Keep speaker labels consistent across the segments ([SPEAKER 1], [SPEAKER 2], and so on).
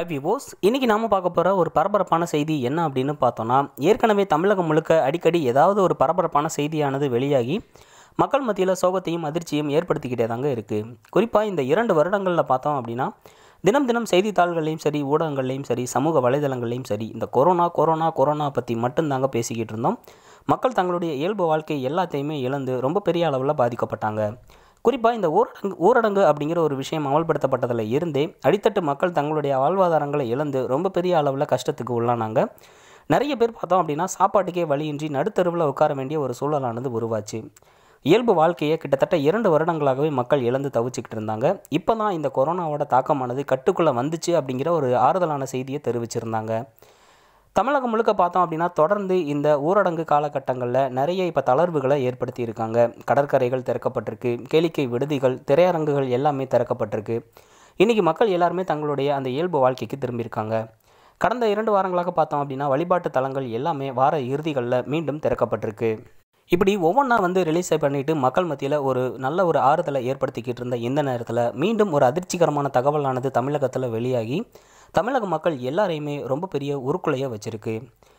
[SPEAKER 1] high விவோஸ் இன்றைக்கி நாம் பார்க்க போகிற ஒரு பரபரப்பான செய்தி என்ன அப்படின்னு பார்த்தோன்னா ஏற்கனவே தமிழகம் முழுக்க அடிக்கடி ஏதாவது ஒரு பரபரப்பான செய்தியானது வெளியாகி மக்கள் மத்தியில் சோகத்தையும் அதிர்ச்சியும் ஏற்படுத்திக்கிட்டே தாங்க இருக்குது குறிப்பாக இந்த இரண்டு வருடங்களில் பார்த்தோம் அப்படின்னா தினம் தினம் செய்தித்தாள்கள்லையும் சரி ஊடகங்கள்லையும் சரி சமூக வலைதளங்கள்லையும் சரி இந்த கொரோனா கொரோனா கொரோனா பற்றி மட்டும்தாங்க பேசிக்கிட்டு இருந்தோம் மக்கள் தங்களுடைய இயல்பு வாழ்க்கை எல்லாத்தையுமே இழந்து ரொம்ப பெரிய அளவில் பாதிக்கப்பட்டாங்க குறிப்பாக இந்த ஊரடங்கு ஊரடங்கு அப்படிங்கிற ஒரு விஷயம் அமல்படுத்தப்பட்டதில் இருந்தே அடித்தட்டு மக்கள் தங்களுடைய வாழ்வாதாரங்களை இழந்து ரொம்ப பெரிய அளவில் கஷ்டத்துக்கு உள்ளானாங்க நிறைய பேர் பார்த்தோம் அப்படின்னா சாப்பாட்டுக்கே வழியின்றி நடுத்தருவில் உட்கார வேண்டிய ஒரு சூழலானது உருவாச்சு இயல்பு வாழ்க்கையை கிட்டத்தட்ட இரண்டு வருடங்களாகவே மக்கள் இழந்து தவிச்சுக்கிட்டு இருந்தாங்க இப்போ தான் இந்த கொரோனாவோட தாக்கமானது கட்டுக்குள்ளே வந்துச்சு அப்படிங்கிற ஒரு ஆறுதலான செய்தியை தெரிவிச்சிருந்தாங்க தமிழகம் முழுக்க பார்த்தோம் அப்படின்னா தொடர்ந்து இந்த ஊரடங்கு காலகட்டங்களில் நிறைய இப்போ தளர்வுகளை ஏற்படுத்தி இருக்காங்க கடற்கரைகள் திறக்கப்பட்டிருக்கு கேளிக்கை விடுதிகள் திரையரங்குகள் எல்லாமே திறக்கப்பட்டிருக்கு இன்றைக்கி மக்கள் எல்லாருமே தங்களுடைய அந்த இயல்பு வாழ்க்கைக்கு திரும்பியிருக்காங்க கடந்த இரண்டு வாரங்களாக பார்த்தோம் அப்படின்னா வழிபாட்டு தலங்கள் எல்லாமே வார இறுதிகளில் மீண்டும் திறக்கப்பட்டிருக்கு இப்படி ஒவ்வொன்றா வந்து ரிலீஸ் பண்ணிவிட்டு மக்கள் மத்தியில் ஒரு நல்ல ஒரு ஆறுதலை ஏற்படுத்திக்கிட்டு இருந்த இந்த நேரத்தில் மீண்டும் ஒரு அதிர்ச்சிகரமான தகவலானது தமிழகத்தில் வெளியாகி தமிழக மக்கள் எல்லாரையுமே ரொம்ப பெரிய உருக்குலையை வச்சுருக்கு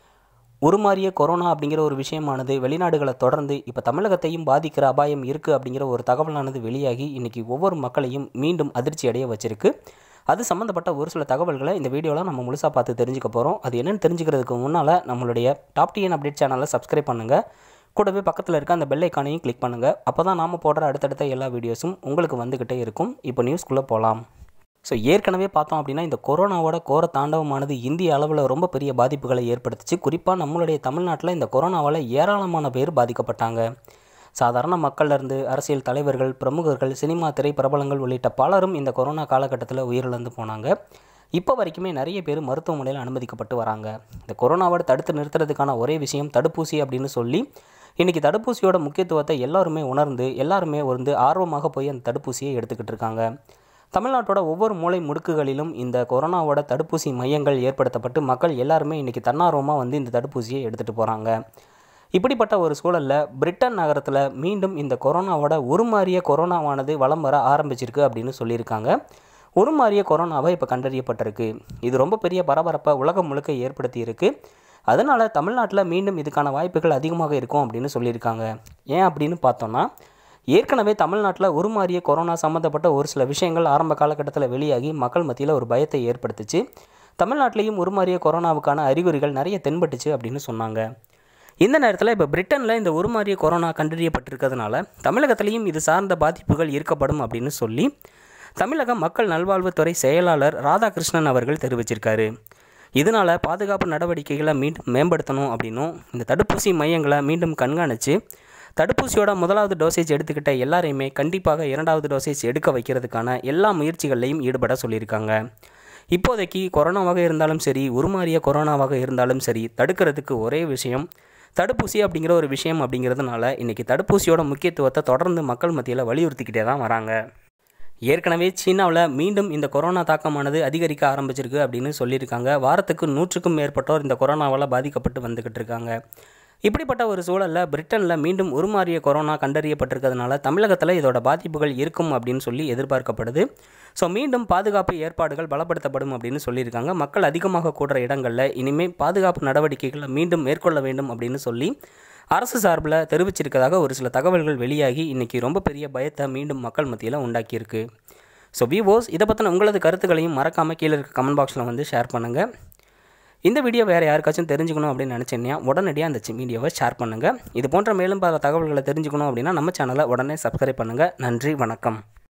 [SPEAKER 1] உருமாறிய கொரோனா அப்படிங்கிற ஒரு விஷயமானது வெளிநாடுகளை தொடர்ந்து இப்போ தமிழகத்தையும் பாதிக்கிற அபாயம் இருக்குது அப்படிங்கிற ஒரு தகவலானது வெளியாகி இன்றைக்கி ஒவ்வொரு மக்களையும் மீண்டும் அதிர்ச்சி அடைய வச்சிருக்கு அது சம்மந்தப்பட்ட ஒரு சில தகவல்களை இந்த வீடியோவில் நம்ம முழுசாக பார்த்து தெரிஞ்சுக்க போகிறோம் அது என்னென்னு தெரிஞ்சுக்கிறதுக்கு முன்னால் நம்மளுடைய டாப் டிஎன் அப்டேட் சேனலை சப்ஸ்கிரைப் பண்ணுங்கள் கூடவே பக்கத்தில் இருக்க அந்த பெல் ஐக்கானையும் கிளிக் பண்ணுங்கள் அப்போ தான் நாம் போடுற அடுத்தடுத்த எல்லா வீடியோஸும் உங்களுக்கு வந்துக்கிட்டே இருக்கும் இப்போ நியூஸ்குள்ளே போகலாம் ஸோ ஏற்கனவே பார்த்தோம் அப்படின்னா இந்த கொரோனாவோட கோர தாண்டவமானது இந்திய அளவில் ரொம்ப பெரிய பாதிப்புகளை ஏற்படுத்துச்சு குறிப்பாக நம்மளுடைய தமிழ்நாட்டில் இந்த கொரோனாவால் ஏராளமான பேர் பாதிக்கப்பட்டாங்க சாதாரண மக்கள்லேருந்து அரசியல் தலைவர்கள் பிரமுகர்கள் சினிமா திரைப்பிரபலங்கள் உள்ளிட்ட பலரும் இந்த கொரோனா காலகட்டத்தில் உயிரிழந்து போனாங்க இப்போ வரைக்குமே நிறைய பேர் மருத்துவமனையில் அனுமதிக்கப்பட்டு வராங்க இந்த கொரோனாவோட தடுத்து நிறுத்துறதுக்கான ஒரே விஷயம் தடுப்பூசி அப்படின்னு சொல்லி இன்றைக்கி தடுப்பூசியோட முக்கியத்துவத்தை எல்லாருமே உணர்ந்து எல்லாருமே வந்து ஆர்வமாக போய் அந்த தடுப்பூசியை எடுத்துக்கிட்டு இருக்காங்க தமிழ்நாட்டோட ஒவ்வொரு மூலை முடுக்குகளிலும் இந்த கொரோனாவோட தடுப்பூசி மையங்கள் ஏற்படுத்தப்பட்டு மக்கள் எல்லாருமே இன்றைக்கி தன்னார்வமாக வந்து இந்த தடுப்பூசியை எடுத்துகிட்டு போகிறாங்க இப்படிப்பட்ட ஒரு சூழலில் பிரிட்டன் நகரத்தில் மீண்டும் இந்த கொரோனாவோட உருமாறிய கொரோனாவானது வலம் வர ஆரம்பிச்சிருக்கு அப்படின்னு சொல்லியிருக்காங்க உருமாறிய கொரோனாவை இப்போ கண்டறியப்பட்டிருக்கு இது ரொம்ப பெரிய பரபரப்பை உலகம் முழுக்க ஏற்படுத்தி இருக்கு அதனால் தமிழ்நாட்டில் மீண்டும் இதுக்கான வாய்ப்புகள் அதிகமாக இருக்கும் அப்படின்னு சொல்லியிருக்காங்க ஏன் அப்படின்னு பார்த்தோன்னா ஏற்கனவே தமிழ்நாட்டில் உருமாறிய கொரோனா சம்மந்தப்பட்ட ஒரு சில விஷயங்கள் ஆரம்ப காலகட்டத்தில் வெளியாகி மக்கள் மத்தியில் ஒரு பயத்தை ஏற்படுத்துச்சு தமிழ்நாட்டிலையும் உருமாறிய கொரோனாவுக்கான அறிகுறிகள் நிறைய தென்பட்டுச்சு அப்படின்னு சொன்னாங்க இந்த நேரத்தில் இப்போ பிரிட்டனில் இந்த உருமாறிய கொரோனா கண்டறியப்பட்டிருக்கிறதுனால தமிழகத்திலையும் இது சார்ந்த பாதிப்புகள் இருக்கப்படும் அப்படின்னு சொல்லி தமிழக மக்கள் நல்வாழ்வுத்துறை செயலாளர் ராதாகிருஷ்ணன் அவர்கள் தெரிவிச்சிருக்காரு இதனால் பாதுகாப்பு நடவடிக்கைகளை மீண்டும் மேம்படுத்தணும் அப்படின்னும் இந்த தடுப்பூசி மையங்களை மீண்டும் கண்காணித்து தடுப்பூசியோட முதலாவது டோசேஜ் எடுத்துக்கிட்ட எல்லாரையுமே கண்டிப்பாக இரண்டாவது டோசேஜ் எடுக்க வைக்கிறதுக்கான எல்லா முயற்சிகள்லையும் ஈடுபட சொல்லியிருக்காங்க இப்போதைக்கு கொரோனாவாக இருந்தாலும் சரி உருமாறிய கொரோனாவாக இருந்தாலும் சரி தடுக்கிறதுக்கு ஒரே விஷயம் தடுப்பூசி அப்படிங்கிற ஒரு விஷயம் அப்படிங்கிறதுனால இன்றைக்கி தடுப்பூசியோட முக்கியத்துவத்தை தொடர்ந்து மக்கள் மத்தியில் வலியுறுத்திக்கிட்டே தான் வராங்க ஏற்கனவே சீனாவில் மீண்டும் இந்த கொரோனா தாக்கமானது அதிகரிக்க ஆரம்பிச்சிருக்கு அப்படின்னு சொல்லியிருக்காங்க வாரத்துக்கு நூற்றுக்கும் மேற்பட்டோர் இந்த கொரோனாவால் பாதிக்கப்பட்டு வந்துக்கிட்டு இருக்காங்க இப்படிப்பட்ட ஒரு சூழலில் பிரிட்டனில் மீண்டும் உருமாறிய கொரோனா கண்டறியப்பட்டிருக்கிறதுனால தமிழகத்தில் இதோட பாதிப்புகள் இருக்கும் அப்படின்னு சொல்லி எதிர்பார்க்கப்படுது ஸோ மீண்டும் பாதுகாப்பு ஏற்பாடுகள் பலப்படுத்தப்படும் அப்படின்னு சொல்லியிருக்காங்க மக்கள் அதிகமாக கூடுற இடங்களில் இனிமேல் பாதுகாப்பு நடவடிக்கைகளை மீண்டும் மேற்கொள்ள வேண்டும் அப்படின்னு சொல்லி அரசு சார்பில் தெரிவிச்சிருக்கதாக ஒரு சில தகவல்கள் வெளியாகி இன்றைக்கி ரொம்ப பெரிய பயத்தை மீண்டும் மக்கள் மத்தியில் உண்டாக்கியிருக்கு ஸோ விவோஸ் இதை பற்றின உங்களது கருத்துக்களையும் மறக்காமல் கீழே இருக்க கமெண்ட் பாக்ஸில் வந்து ஷேர் பண்ணுங்கள் இந்த வீடியோ வேறு யாருக்காச்சும் தெரிஞ்சுக்கணும் அப்படின்னு நினச்சேன்னா உடனடியாக அந்த வீடியோவை ஷேர் பண்ணுங்கள் இது போன்ற மேலும் பல தகவல்களை தெரிஞ்சுக்கணும் அப்படின்னா நம்ம சேனலை உடனே சப்ஸ்கிரைப் பண்ணுங்கள் நன்றி வணக்கம்